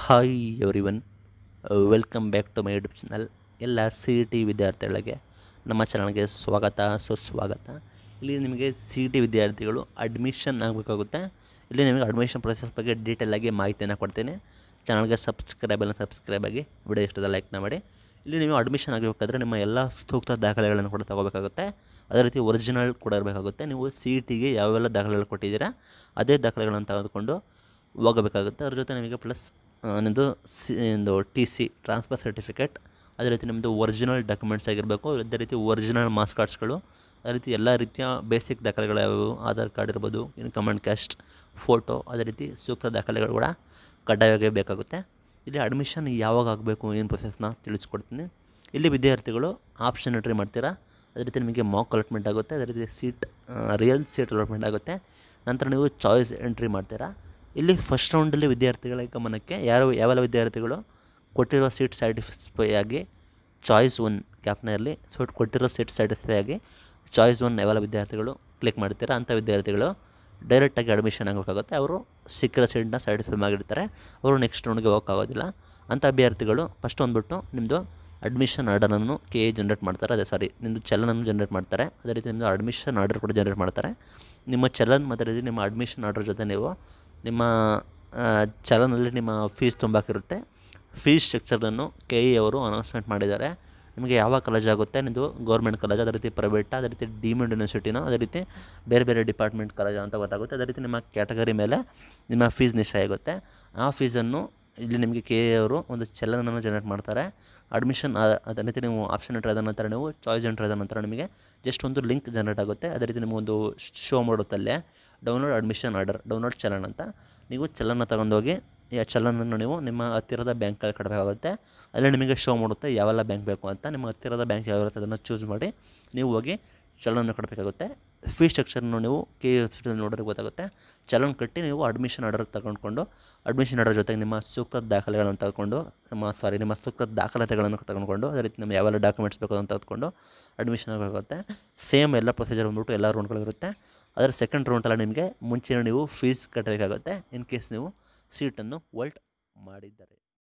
hi everyone welcome back to my YouTube channel ಎಲ್ಲ C E T ವಿದ್ಯಾರ್ಥಿಗಳಿಗೆ ನಮ್ಮ ಚಾನಲ್ಗೆ ಸ್ವಾಗತ ಸುಸ್ವಾಗತ ಇಲ್ಲಿ ನಿಮಗೆ ಸಿ ಇ ಟಿ ವಿದ್ಯಾರ್ಥಿಗಳು ಅಡ್ಮಿಷನ್ ಆಗಬೇಕಾಗುತ್ತೆ ಇಲ್ಲಿ ನಿಮಗೆ ಅಡ್ಮಿಷನ್ ಪ್ರೊಸೆಸ್ ಬಗ್ಗೆ ಡೀಟೇಲಾಗಿ ಮಾಹಿತಿಯನ್ನು ಕೊಡ್ತೀನಿ ಚಾನಲ್ಗೆ ಸಬ್ಸ್ಕ್ರೈಬನ್ನು ಸಬ್ಸ್ಕ್ರೈಬ್ ಆಗಿ ವಿಡಿಯೋ ಇಷ್ಟದ ಲೈಕ್ನ ಮಾಡಿ ಇಲ್ಲಿ ನೀವು ಅಡ್ಮಿಷನ್ ಆಗಬೇಕಾದ್ರೆ ನಿಮ್ಮ ಎಲ್ಲ ಸೂಕ್ತ ದಾಖಲೆಗಳನ್ನು ಕೂಡ ತಗೋಬೇಕಾಗುತ್ತೆ ಅದೇ ರೀತಿ ಒರಿಜಿನಲ್ ಕೂಡ ಇರಬೇಕಾಗುತ್ತೆ ನೀವು ಸಿ ಇ ಟಿಗೆ ಯಾವೆಲ್ಲ ದಾಖಲೆಗಳು ಕೊಟ್ಟಿದ್ದೀರಾ ಅದೇ ದಾಖಲೆಗಳನ್ನು ತೆಗೆದುಕೊಂಡು ಹೋಗಬೇಕಾಗುತ್ತೆ ಅದ್ರ ಜೊತೆ ನಿಮಗೆ ಪ್ಲಸ್ ನಿಮ್ಮದು ಸಿ ಒಂದು ಟಿ ಸಿ ಟ್ರಾನ್ಸ್ಫರ್ ಸರ್ಟಿಫಿಕೇಟ್ ಅದೇ ರೀತಿ ನಿಮ್ಮದು ಒರಿಜಿನಲ್ ಡಾಕ್ಯುಮೆಂಟ್ಸ್ ಆಗಿರಬೇಕು ಅದೇ ರೀತಿ ಒರಿಜಿನಲ್ ಮಾರ್ಕ್ಸ್ ಕಾರ್ಡ್ಸ್ಗಳು ಅದೇ ರೀತಿ ಎಲ್ಲ ರೀತಿಯ ಬೇಸಿಕ್ ದಾಖಲೆಗಳು ಯಾವುವು ಆಧಾರ್ ಕಾರ್ಡ್ ಇರ್ಬೋದು ಇನ್ಕಮ್ ಆ್ಯಂಡ್ ಕ್ಯಾಸ್ಟ್ ಫೋಟೋ ಅದೇ ರೀತಿ ಸೂಕ್ತ ದಾಖಲೆಗಳು ಕೂಡ ಕಡ್ಡಾಯವಾಗಿ ಬೇಕಾಗುತ್ತೆ ಇಲ್ಲಿ ಅಡ್ಮಿಷನ್ ಯಾವಾಗ ಆಗಬೇಕು ಏನು ಪ್ರೊಸೆಸ್ನ ತಿಳಿಸ್ಕೊಡ್ತೀನಿ ಇಲ್ಲಿ ವಿದ್ಯಾರ್ಥಿಗಳು ಆಪ್ಷನ್ ಎಂಟ್ರಿ ಮಾಡ್ತೀರಾ ಅದೇ ರೀತಿ ನಿಮಗೆ ಮಾಕ್ ಅಲಾಟ್ಮೆಂಟ್ ಆಗುತ್ತೆ ಅದೇ ರೀತಿ ಸೀಟ್ ರಿಯಲ್ ಸೀಟ್ ಅಲಾಟ್ಮೆಂಟ್ ಆಗುತ್ತೆ ನಂತರ ನೀವು ಚಾಯ್ಸ್ ಎಂಟ್ರಿ ಮಾಡ್ತೀರಾ ಇಲ್ಲಿ ಫಸ್ಟ್ ರೌಂಡಲ್ಲಿ ವಿದ್ಯಾರ್ಥಿಗಳ ಗಮನಕ್ಕೆ ಯಾರು ಯಾವೆಲ್ಲ ವಿದ್ಯಾರ್ಥಿಗಳು ಕೊಟ್ಟಿರೋ ಸೀಟ್ ಸ್ಯಾಟಿಸ್ಫೈ ಆಗಿ ಚಾಯ್ಸ್ ಒನ್ ಗ್ಯಾಪ್ನ ಇರಲಿ ಸೊ ಕೊಟ್ಟಿರೋ ಸೀಟ್ ಸ್ಯಾಟಿಸ್ಫೈ ಆಗಿ ಚಾಯ್ಸ್ ಒನ್ ಯಾವೆಲ್ಲ ವಿದ್ಯಾರ್ಥಿಗಳು ಕ್ಲಿಕ್ ಮಾಡ್ತೀರಾ ಅಂಥ ವಿದ್ಯಾರ್ಥಿಗಳು ಡೈರೆಕ್ಟಾಗಿ ಅಡ್ಮಿಷನ್ ಆಗಬೇಕಾಗುತ್ತೆ ಅವರು ಸಿಕ್ಕಿರೋ ಸೀಟ್ನ ಸ್ಯಾಟಿಸ್ಫೈ ಆಗಿರ್ತಾರೆ ಅವರು ನೆಕ್ಸ್ಟ್ ರೌಂಡ್ಗೆ ಹೋಗೋಕ್ಕಾಗೋದಿಲ್ಲ ಅಂಥ ಅಭ್ಯರ್ಥಿಗಳು ಫಸ್ಟ್ ಬಂದುಬಿಟ್ಟು ನಿಮ್ಮದು ಅಡ್ಮಿಷನ್ ಆರ್ಡರನ್ನು ಕೆ ಎ ಜನ್ರೇಟ್ ಮಾಡ್ತಾರೆ ಅದೇ ಸಾರಿ ನಿಮ್ಮದು ಚಲನನ್ನು ಜನ್ರೇಟ್ ಮಾಡ್ತಾರೆ ಅದೇ ರೀತಿ ನಿಮ್ಮದು ಅಡ್ಮಿಷನ್ ಆರ್ಡರ್ ಕೂಡ ಜನ್ರೇಟ್ ಮಾಡ್ತಾರೆ ನಿಮ್ಮ ಚಲನ್ ಮತ್ತು ರೀತಿ ನಿಮ್ಮ ಅಡ್ಮಿಷನ್ ಆರ್ಡರ್ ಜೊತೆ ನೀವು ನಿಮ್ಮ ಆ, ಚಲನಲ್ಲಿ ನಿಮ್ಮ ಫೀಸ್ ತುಂಬಾಕಿರುತ್ತೆ ಫೀಸ್ ಸ್ಟ್ರಕ್ಚರನ್ನು ಕೆ ಇ ಅವರು ಅನೌನ್ಸ್ಮೆಂಟ್ ಮಾಡಿದ್ದಾರೆ ನಿಮಗೆ ಯಾವ ಕಾಲೇಜ್ ಆಗುತ್ತೆ ನಿಮ್ಮದು ಗೌರ್ಮೆಂಟ್ ಕಾಲೇಜ್ ಅದೇ ರೀತಿ ಪ್ರೈವೇಟ್ ಅದೇ ರೀತಿ ಡೀಮ್ಡ್ ಯೂನಿವರ್ಸಿಟಿನೋ ಅದೇ ರೀತಿ ಬೇರೆ ಬೇರೆ ಡಿಪಾರ್ಟ್ಮೆಂಟ್ ಕಾಲೇಜ್ ಅಂತ ಗೊತ್ತಾಗುತ್ತೆ ಅದೇ ರೀತಿ ನಿಮ್ಮ ಕ್ಯಾಟಗರಿ ಮೇಲೆ ನಿಮ್ಮ ಫೀಸ್ ನಿಶ್ಚಯ ಆಗುತ್ತೆ ಆ ಫೀಸನ್ನು ಇಲ್ಲಿ ನಿಮಗೆ ಕೆ ಎ ಅವರು ಒಂದು ಚಲನನ್ನು ಜನರೇಟ್ ಮಾಡ್ತಾರೆ ಅಡ್ಮಿಷನ್ ಅದೇ ರೀತಿ ನೀವು ಆಪ್ಷನ್ ಎಂಟ್ರ್ ಆದ ನಂತರ ನೀವು ಚಾಯ್ಸ್ ಎಂಟ್ರ್ ಆದ ನಂತರ ನಿಮಗೆ ಜಸ್ಟ್ ಒಂದು ಲಿಂಕ್ ಜನರೇಟ್ ಆಗುತ್ತೆ ಅದೇ ರೀತಿ ನಿಮಗೊಂದು ಶೋ ಮಾಡುತ್ತಲ್ಲೇ download admission order download challan ಅಂತ ನೀವು ಚಲನ ತಗೊಂಡೋಗಿ ಈ ಚಲನನ್ನು ನೀವು ನಿಮ್ಮ ಹತ್ತಿರದ ಬ್ಯಾಂಕಲ್ಲಿ ಕಟ್ಟಬೇಕಾಗುತ್ತೆ ಅಲ್ಲಿ ನಿಮಗೆ ಶೋ ಮಾಡುತ್ತೆ ಯಾವೆಲ್ಲ ಬ್ಯಾಂಕ್ ಬೇಕು ಅಂತ ನಿಮ್ಮ ಹತ್ತಿರದ ಬ್ಯಾಂಕ್ ಯಾವ ಇರುತ್ತೆ ಅದನ್ನು ಚೂಸ್ ಮಾಡಿ ನೀವು ಹೋಗಿ ಚಲನ ಕಟ್ಟಬೇಕಾಗುತ್ತೆ ಫೀ ಸ್ಟ್ರಕ್ಚರ್ನು ನೀವು ಕೆ ವೆಬ್ಸೈಟಲ್ಲಿ ನೋಡಿದ್ರೆ ಗೊತ್ತಾಗುತ್ತೆ ಚಲನ್ ಕಟ್ಟಿ ನೀವು ಅಡ್ಮಿಷನ್ ಆರ್ಡರ್ ತಗೊಂಡ್ಕೊಂಡು ಅಡ್ಮಿಷನ್ ಆರ್ಡರ್ ಜೊತೆಗೆ ನಿಮ್ಮ ಸೂಕ್ತ ದಾಖಲೆಗಳನ್ನು ತಗೊಂಡು ನಮ್ಮ ಸಾರಿ ನಿಮ್ಮ ಸೂಕ್ತ ದಾಖಲಾತಿಗಳನ್ನು ತಗೊಂಡ್ಕೊಂಡು ಅದೇ ರೀತಿ ನಮ್ಮ ಯಾವೆಲ್ಲ ಡಾಕ್ಯುಮೆಂಟ್ಸ್ ಬೇಕು ಅಂತ ತೆಗೆದುಕೊಂಡು ಅಡ್ಮಿಷನ್ ಆಗಬೇಕಾಗುತ್ತೆ ಸೇಮ್ ಎಲ್ಲ ಪ್ರೊಸೀಜರ್ ಬಂದ್ಬಿಟ್ಟು ಎಲ್ಲ ರೌಂಡ್ಗಳಿರುತ್ತೆ ಅದರ ಸೆಕೆಂಡ್ ರೌಂಡಲ್ಲ ನಿಮಗೆ ಮುಂಚೆ ನೀವು ಫೀಸ್ ಕಟ್ಟಬೇಕಾಗುತ್ತೆ ಇನ್ ಕೇಸ್ ನೀವು ಸೀಟನ್ನು ವೋಲ್ಟ್ ಮಾಡಿದ್ದಾರೆ